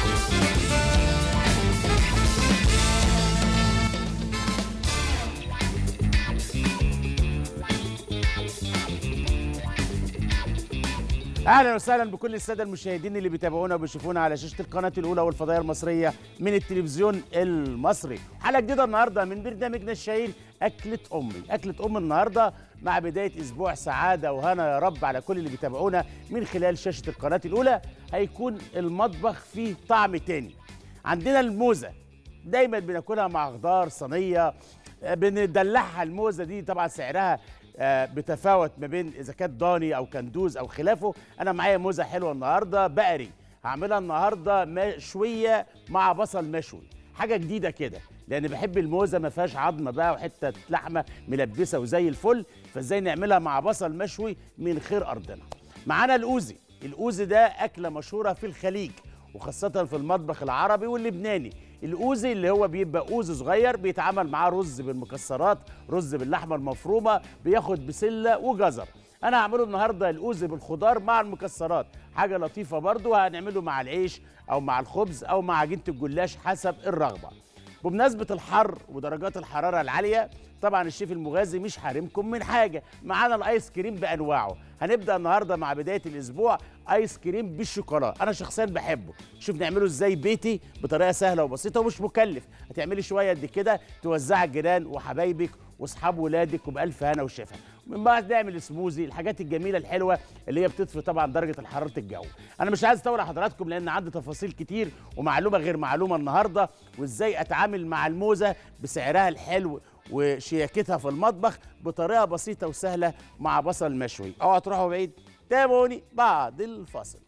اهلا وسهلا بكل الساده المشاهدين اللي بيتابعونا وبيشوفونا على شاشه القناه الاولى والفضائيه المصريه من التلفزيون المصري حلقه جديده النهارده من برنامجنا الشهير اكله امي اكله ام النهارده مع بدايه اسبوع سعاده وهنا يا رب على كل اللي بيتابعونا من خلال شاشه القناه الاولى هيكون المطبخ فيه طعم تاني عندنا الموزه دايما بناكلها مع خضار صينيه آه، بندلعها الموزه دي طبعا سعرها آه، بتفاوت ما بين اذا كانت ضاني او كندوز او خلافه انا معايا موزه حلوه النهارده بقري هعملها النهارده مشويه مع بصل مشوي حاجه جديده كده لان بحب الموزه ما فيهاش عظمه بقى وحته لحمه ملبسه وزي الفل فازاي نعملها مع بصل مشوي من خير ارضنا معانا الاوزي الاوزي ده اكله مشهوره في الخليج وخاصة في المطبخ العربي واللبناني الأوزي اللي هو بيبقى أوزي صغير بيتعمل معاه رز بالمكسرات رز باللحمة المفرومة بياخد بسلة وجزر أنا هعمله النهاردة الأوزي بالخضار مع المكسرات حاجة لطيفة برضو هنعمله مع العيش أو مع الخبز أو مع عجينة الجلاش حسب الرغبة بمناسبة الحر ودرجات الحرارة العالية طبعا الشيف المغازي مش حارمكم من حاجة معانا الايس كريم بأنواعه هنبدأ النهاردة مع بداية الأسبوع ايس كريم بالشوكولاته انا شخصيا بحبه شوف نعمله ازاي بيتي بطريقة سهلة وبسيطة ومش مكلف هتعملي شوية قد كده توزعي الجيران وحبايبك واصحاب ولادك وبألف هنا وشفا من بعد نعمل سموزي الحاجات الجميله الحلوه اللي هي بتطفي طبعا درجه حراره الجو انا مش عايز اطول على حضراتكم لان عندي تفاصيل كتير ومعلومه غير معلومه النهارده وازاي اتعامل مع الموزه بسعرها الحلو وشياكتها في المطبخ بطريقه بسيطه وسهله مع بصل مشوي اوعى تروحوا بعيد تابعوني بعد الفاصل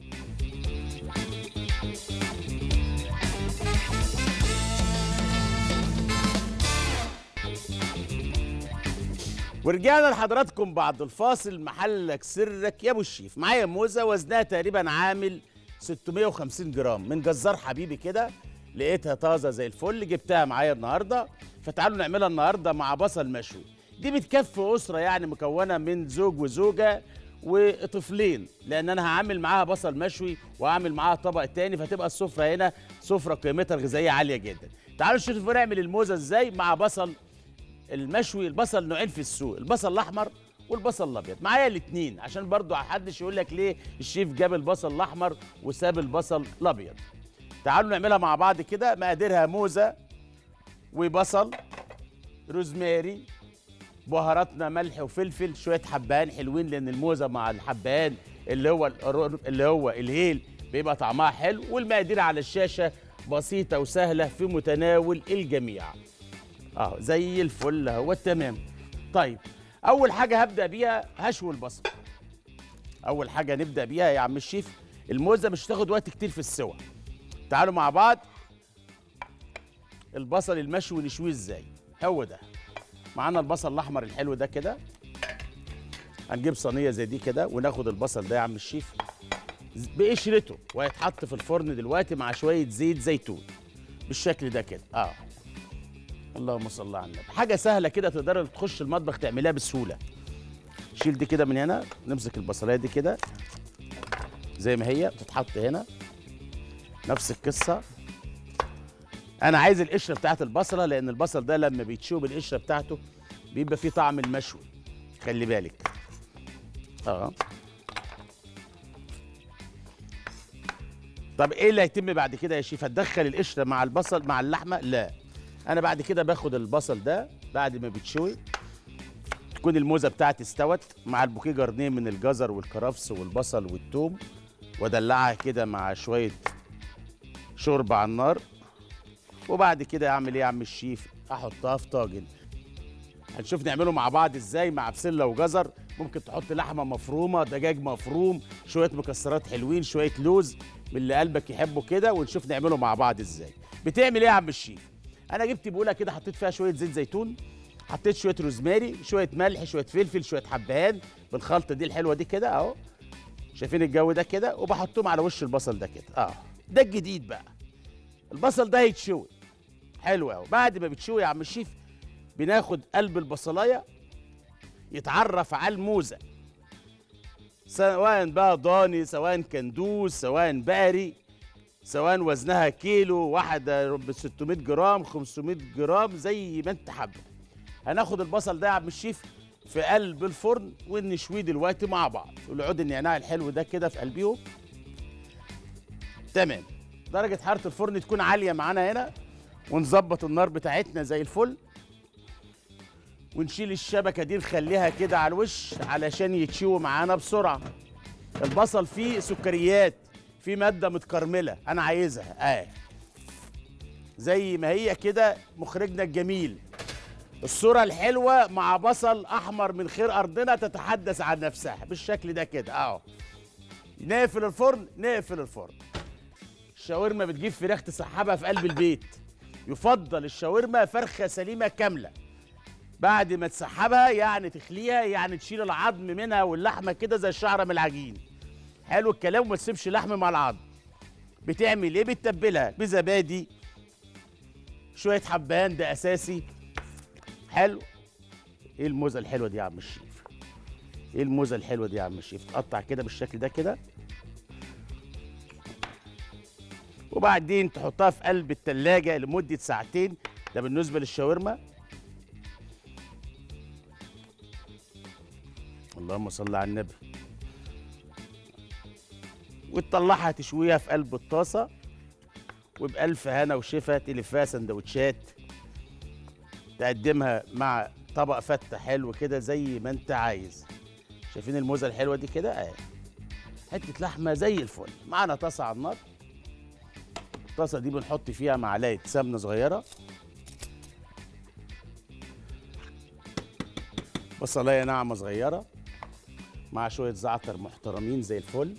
ورجعنا لحضراتكم بعد الفاصل محلك سرك يا ابو الشيف معايا موزه وزنها تقريبا عامل 650 جرام من جزار حبيبي كده لقيتها طازه زي الفل جبتها معايا النهارده فتعالوا نعملها النهارده مع بصل مشوي دي بتكفي اسره يعني مكونه من زوج وزوجه وطفلين لان انا هعمل معاها بصل مشوي وهعمل معاها طبق تاني فتبقى السفره هنا سفره قيمتها الغذائيه عاليه جدا تعالوا نشوف نعمل الموزه ازاي مع بصل المشوي البصل نوعين في السوق البصل الاحمر والبصل الابيض معايا الاثنين عشان برضو محدش يقول لك ليه الشيف جاب البصل الاحمر وساب البصل الابيض تعالوا نعملها مع بعض كده مقاديرها موزه وبصل روزماري بهاراتنا ملح وفلفل شويه حبهان حلوين لان الموزه مع الحبهان اللي هو القرن- اللي هو الهيل بيبقى طعمها حلو والمقادير على الشاشه بسيطه وسهله في متناول الجميع اه زي الفل اهو تمام طيب اول حاجه هبدا بيها هشوي البصل اول حاجه نبدا بيها يا عم الشيف الموزه مش هتاخد وقت كتير في السوى تعالوا مع بعض البصل المشوي نشويه ازاي هو ده معانا البصل الاحمر الحلو ده كده هنجيب صينيه زي دي كده وناخد البصل ده يا عم الشيف بقشرته وهيتحط في الفرن دلوقتي مع شويه زيت زيتون بالشكل ده كده اه اللهم صل على النبي حاجه سهله كده تقدر تخش المطبخ تعملها بسهوله شيل دي كده من هنا نمسك البصلايه دي كده زي ما هي تتحط هنا نفس القصه انا عايز القشره بتاعت البصله لان البصل ده لما بيتشوي بالقشره بتاعته بيبقى فيه طعم المشوي خلي بالك اه طب ايه اللي هيتم بعد كده يا شيف هتدخل القشره مع البصل مع اللحمه لا انا بعد كده باخد البصل ده بعد ما بيتشوي تكون الموزه بتاعتي استوت مع البوكيه جرنيه من الجزر والكرفس والبصل والثوم وادلعها كده مع شويه شوربه على النار وبعد كده اعمل ايه يا عم الشيف احطها في طاجن هنشوف نعمله مع بعض ازاي مع بسله وجزر ممكن تحط لحمه مفرومه دجاج مفروم شويه مكسرات حلوين شويه لوز من اللي قلبك يحبه كده ونشوف نعمله مع بعض ازاي بتعمل ايه يا عم الشيف انا جبت بوله كده حطيت فيها شويه زيت زيتون حطيت شويه روزماري شويه ملح شويه فلفل شويه حبهان بالخلطه دي الحلوه دي كده اهو شايفين الجو ده كده وبحطهم على وش البصل ده كده اه ده الجديد بقى البصل ده هيتشوي حلو قوي بعد ما بتشوي يا عم الشيف بناخد قلب البصلايه يتعرف على الموزه سواء بقى ضاني سواء كندوس سواء بقري سواء وزنها كيلو واحده ب 600 جرام 500 جرام زي ما انت حابه هناخد البصل ده يا عم الشيف في قلب الفرن ونشويه دلوقتي مع بعض والعود النعناع الحلو ده كده في قلبيهم تمام درجة حرارة الفرن تكون عالية معانا هنا ونظبط النار بتاعتنا زي الفل ونشيل الشبكة دي نخليها كده على الوش علشان يتشوي معانا بسرعة البصل فيه سكريات فيه مادة متكرملة أنا عايزها آه زي ما هي كده مخرجنا الجميل الصورة الحلوة مع بصل أحمر من خير أرضنا تتحدث عن نفسها بالشكل ده كده أهو نقفل الفرن نقفل الفرن الشاورما بتجيب فراخ تسحبها في قلب البيت يفضل الشاورما فرخة سليمة كاملة بعد ما تسحبها يعني تخليها يعني تشيل العظم منها واللحمة كده زي الشعرة من العجين حلو الكلام وما تسيبش لحم مع العظم بتعمل ايه بتتبلها بزبادي شوية حبان ده أساسي حلو ايه الموزة الحلوة دي يا عم الشيف ايه الموزة الحلوة دي يا عم الشيف تقطع كده بالشكل ده كده وبعدين تحطها في قلب التلاجة لمدة ساعتين ده بالنسبة للشاورما اللهم صل على النبي وتطلعها تشويها في قلب الطاسة وبألف هنا وشفا تلفها سندوتشات تقدمها مع طبق فتة حلو كده زي ما انت عايز شايفين الموزة الحلوة دي كده اهي حتة لحمة زي الفل معانا طاسة على النار الطاسة دي بنحط فيها معلقة سمنة صغيرة بصلاية ناعمة صغيرة مع شوية زعتر محترمين زي الفل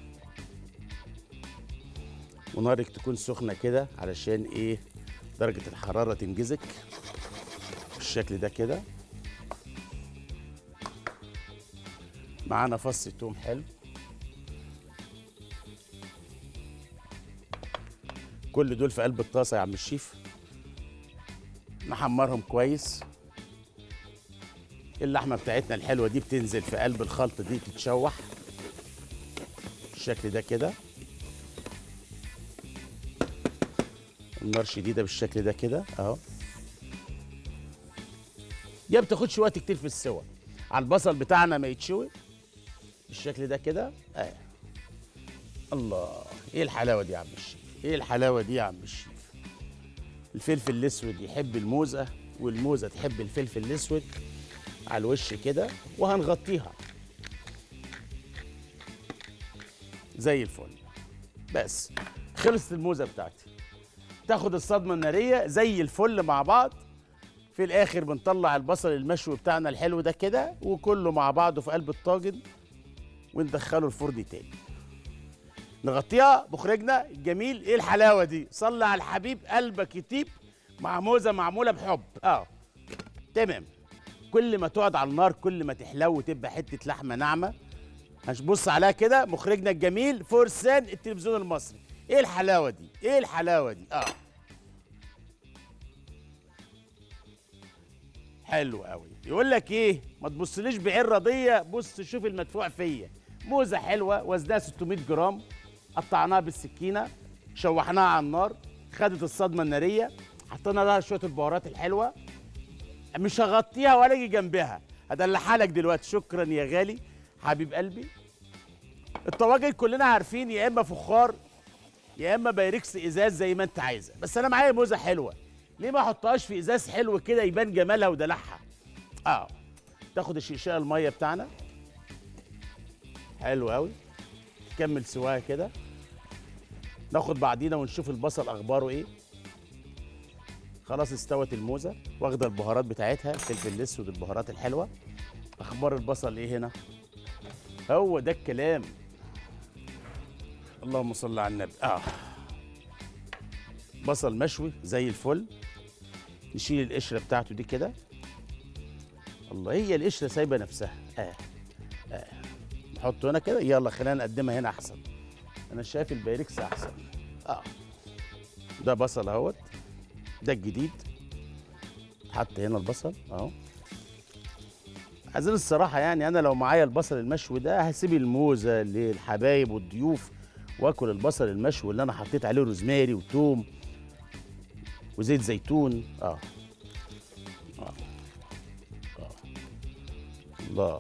ونارك تكون سخنة كده علشان ايه درجة الحرارة تنجزك بالشكل ده كده معانا فص توم حلو كل دول في قلب الطاسة يا عم الشيف نحمرهم كويس اللحمة بتاعتنا الحلوة دي بتنزل في قلب الخلط دي تتشوح بالشكل ده كده النار شديدة بالشكل ده كده اهو دي ما بتاخدش وقت كتير في السوا على البصل بتاعنا ما يتشوي بالشكل ده كده اه الله ايه الحلاوة دي يا عم الشيف ايه الحلاوة دي يا عم الشيف الفلفل الاسود يحب الموزة والموزة تحب الفلفل الاسود على الوش كده وهنغطيها زي الفل بس خلصت الموزة بتاعتي تاخد الصدمة النارية زي الفل مع بعض في الآخر بنطلع البصل المشوي بتاعنا الحلو ده كده وكله مع بعضه في قلب الطاجن وندخله الفرن تاني نغطيها مخرجنا الجميل ايه الحلاوة دي صلي على الحبيب قلبك يطيب مع موزة معمولة بحب اه تمام كل ما تقعد على النار كل ما تحلو وتبقى حتة لحمة ناعمة هنبص عليها كده مخرجنا الجميل فرسان التلفزيون المصري ايه الحلاوة دي ايه الحلاوة دي اه حلو قوي يقول لك ايه ما تبصليش بعين رضيه بص شوف المدفوع فيا موزه حلوه وزنها 600 جرام قطعناها بالسكينه شوحناها على النار خدت الصدمه الناريه حطينا لها شويه البهارات الحلوه مش هغطيها ولا اجي جنبها هدلعها لك دلوقتي شكرا يا غالي حبيب قلبي الطواجن كلنا عارفين يا اما فخار يا اما بايركس ازاز زي ما انت عايزه بس انا معايا موزه حلوه ليه ما احطهاش في ازاز حلو كده يبان جمالها ودلعها اه تاخد الشيشان الميه بتاعنا حلو قوي كمل سواها كده ناخد بعدينا ونشوف البصل اخباره ايه خلاص استوت الموزه واخده البهارات بتاعتها الفلفل الاسود البهارات الحلوه اخبار البصل ايه هنا هو ده الكلام اللهم صل على النبي اه بصل مشوي زي الفل نشيل القشره بتاعته دي كده الله هي القشره سايبه نفسها اه اه نحطه هنا كده يلا خلينا نقدمها هنا احسن انا شايف البايركس احسن اه ده بصل اهوت ده الجديد حط هنا البصل اهو عايزين الصراحه يعني انا لو معايا البصل المشوي ده هسيب الموزه للحبايب والضيوف واكل البصل المشوي اللي انا حطيت عليه روزماري وتوم وزيت زيتون اه اه اه الله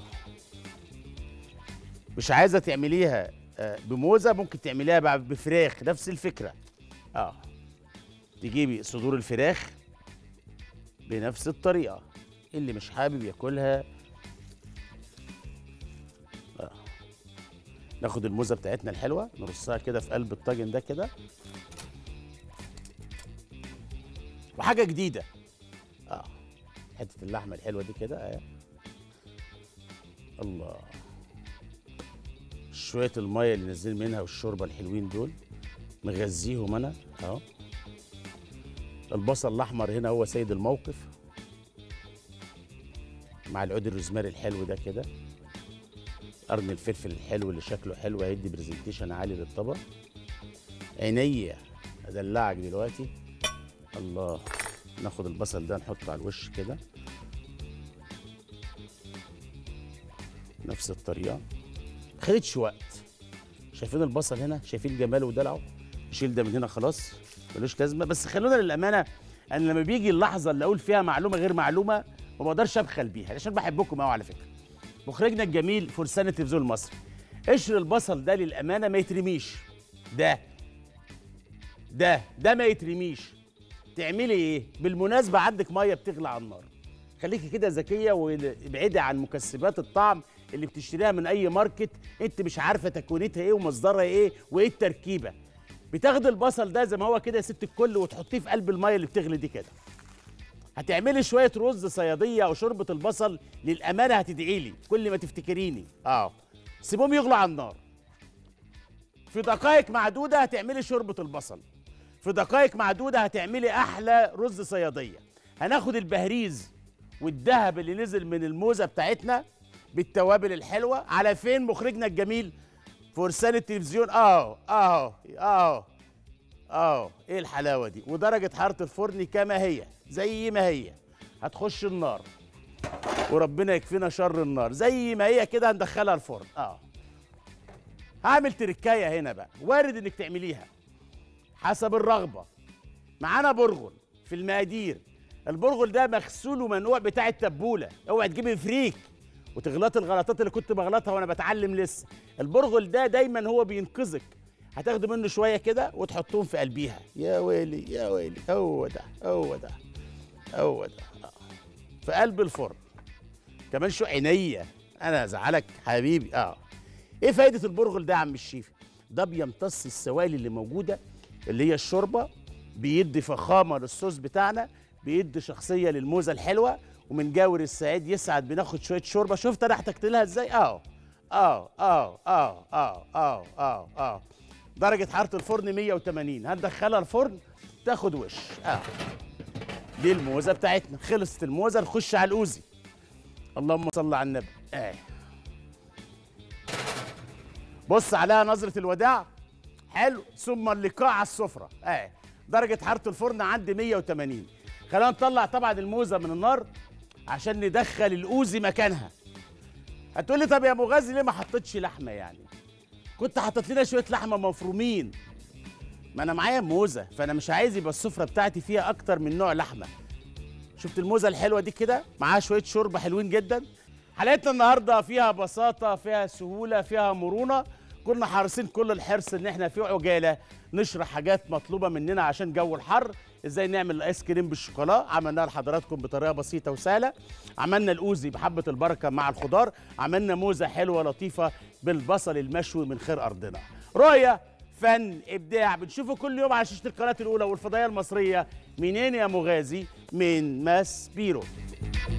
مش عايزه تعمليها آه، بموزه ممكن تعمليها بقى بفراخ نفس الفكره اه تجيبي صدور الفراخ بنفس الطريقه اللي مش حابب ياكلها آه. ناخد الموزه بتاعتنا الحلوه نرصها كده في قلب الطاجن ده كده وحاجه جديده اه حته اللحمه الحلوه دي كده اه الله شويه الميه اللي نازلين منها والشوربه الحلوين دول مغذيهم انا اهو البصل الاحمر هنا هو سيد الموقف مع العود الروزماري الحلو ده كده قرن الفلفل الحلو اللي شكله حلو هيدي برزنتيشن عالي للطبق عينيا ادلعك دلوقتي الله ناخد البصل ده نحطه على الوش كده نفس الطريقه خدتش وقت شايفين البصل هنا شايفين جماله ودلعه نشيل ده من هنا خلاص ملوش لازمه بس خلونا للامانه انا لما بيجي اللحظه اللي اقول فيها معلومه غير معلومه ما بقدرش ابخل بيها عشان بحبكم قوي على فكره مخرجنا الجميل فرسان التلفزيون المصري قشر البصل ده للامانه ما يترميش ده ده ده ما يترميش تعملي ايه بالمناسبه عندك ميه بتغلي على النار خليكي كده ذكيه وابعدي عن مكسبات الطعم اللي بتشتريها من اي ماركت انت مش عارفه تكوينتها ايه ومصدرها ايه وايه التركيبه بتاخدي البصل ده زي ما هو كده يا ست الكل وتحطيه في قلب الميه اللي بتغلي دي كده هتعملي شويه رز صياديه او شوربه البصل للامانه هتدعي لي كل ما تفتكريني اه سيبهم يغلوا على النار في دقائق معدوده هتعملي شوربه البصل في دقائق معدوده هتعملي احلى رز صياديه هناخد البهريز والذهب اللي نزل من الموزه بتاعتنا بالتوابل الحلوه على فين مخرجنا الجميل فرسان التلفزيون اه اه اه اه ايه الحلاوه دي ودرجه حراره الفرن كما هي زي ما هي هتخش النار وربنا يكفينا شر النار زي ما هي كده هندخلها الفرن اه هعمل تركايه هنا بقى وارد انك تعمليها حسب الرغبه معانا برغل في المقادير البرغل ده مغسول ومنقوع بتاع التبوله اوعي تجيبي فريك وتغلطي الغلطات اللي كنت بغلطها وانا بتعلم لسه البرغل ده دايما هو بينقذك هتاخدي منه شويه كده وتحطهم في قلبيها يا ويلي يا ويلي هو ده هو ده هو ده آه. في قلب الفرن كمان شو عينيا انا ازعلك حبيبي اه ايه فايده البرغل ده يا عم الشيف ده بيمتص السوائل اللي موجوده اللي هي الشوربه بيدي فخامه للصوص بتاعنا بيدي شخصيه للموزه الحلوه ومن جاور السعيد يسعد بناخد شويه شوربه شفت انا احتجت لها ازاي اه اه اه اه اه اه اه اه درجه حراره الفرن 180 هندخلها الفرن تاخد وش اه دي الموزه بتاعتنا خلصت الموزه نخش على الاوزي اللهم صل على النبي اه بص عليها نظره الوداع حلو ثم اللقاء على السفره اه درجه حراره الفرن عندي 180 خلينا نطلع طبعا الموزه من النار عشان ندخل الاوزي مكانها هتقول لي طب يا مغازي ليه ما حطيتش لحمه يعني كنت حطيت لنا شويه لحمه مفرومين ما انا معايا موزه فانا مش عايز يبقى السفره بتاعتي فيها اكتر من نوع لحمه شفت الموزه الحلوه دي كده معاها شويه شوربه حلوين جدا حلقتنا النهارده فيها بساطه فيها سهوله فيها مرونه كنا حارسين كل الحرص ان احنا في عجاله نشرح حاجات مطلوبه مننا عشان جو الحر ازاي نعمل الايس كريم بالشوكولا عملناها لحضراتكم بطريقه بسيطه وسهله عملنا الاوزي بحبه البركه مع الخضار عملنا موزه حلوه لطيفه بالبصل المشوي من خير ارضنا رؤيه فن ابداع بنشوفه كل يوم على شاشه القناه الاولى والفضائيه المصريه منين يا مغازي من ماس بيرو